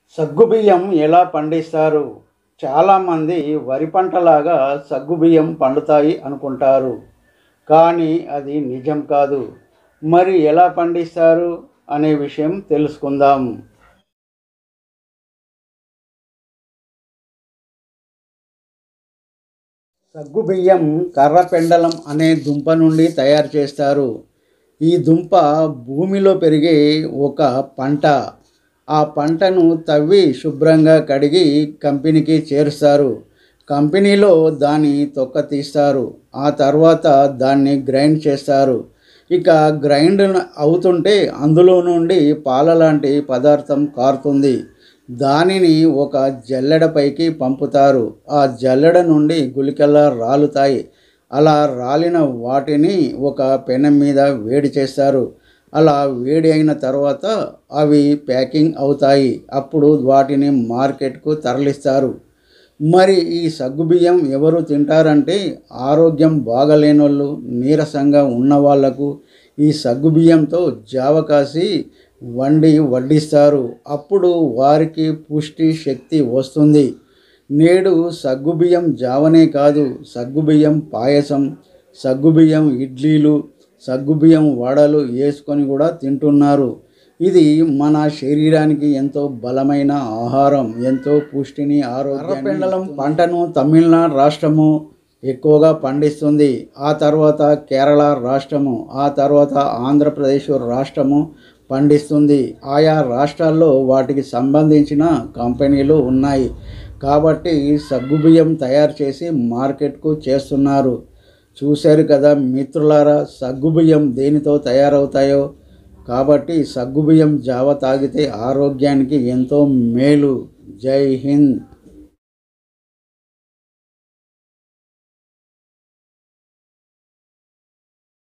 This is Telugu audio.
సగ్గుబియ్యం ఎలా పండిస్తారు చాలామంది వరి పంటలాగా సగ్గుబియ్యం పండుతాయి అనుకుంటారు కానీ అది నిజం కాదు మరి ఎలా పండిస్తారు అనే విషయం తెలుసుకుందాం సగ్గుబియ్యం కర్రపెండలం అనే దుంప నుండి తయారు చేస్తారు ఈ దుంప భూమిలో పెరిగే ఒక పంట ఆ పంటను తవ్వి శుభ్రంగా కడిగి కంపెనీకి చేరుస్తారు కంపెనీలో దాని తొక్క తీస్తారు ఆ తర్వాత దాన్ని గ్రైండ్ చేస్తారు ఇక గ్రైండ్ అవుతుంటే అందులో నుండి పాల లాంటి పదార్థం కారుతుంది దానిని ఒక జల్లెడపైకి పంపుతారు ఆ జల్లెడ నుండి గుళికల్లా రాలుతాయి అలా రాలిన వాటిని ఒక పెనం మీద వేడి చేస్తారు అలా వేడి అయిన తర్వాత అవి ప్యాకింగ్ అవుతాయి అప్పుడు వాటిని మార్కెట్కు తరలిస్తారు మరి ఈ సగ్గుబియ్యం ఎవరు తింటారంటే ఆరోగ్యం బాగలేని వాళ్ళు నీరసంగా ఉన్న వాళ్లకు ఈ సగ్గుబియ్యంతో జావ కాసి వండి వడ్డిస్తారు అప్పుడు వారికి పుష్టి శక్తి వస్తుంది నేడు సగ్గుబియ్యం జావనే కాదు సగ్గుబియ్యం పాయసం సగ్గుబియ్యం ఇడ్లీలు సగ్గుబియ్యం వడలు వేసుకొని కూడా తింటున్నారు ఇది మన శరీరానికి ఎంతో బలమైన ఆహారం ఎంతో పుష్టిని ఆరోగ్యం పంటను తమిళనాడు రాష్ట్రము ఎక్కువగా పండిస్తుంది ఆ తర్వాత కేరళ రాష్ట్రము ఆ తర్వాత ఆంధ్రప్రదేశ్ రాష్ట్రము పండిస్తుంది ఆయా రాష్ట్రాల్లో వాటికి సంబంధించిన కంపెనీలు ఉన్నాయి కాబట్టి సగ్గుబియ్యం తయారు చేసి మార్కెట్కు చేస్తున్నారు చూశారు కదా మిత్రులారా సగ్గుబియ్యం దేనితో తయారవుతాయో కాబట్టి సగ్గుబియ్యం జావ తాగితే ఆరోగ్యానికి ఎంతో మేలు జై హింద్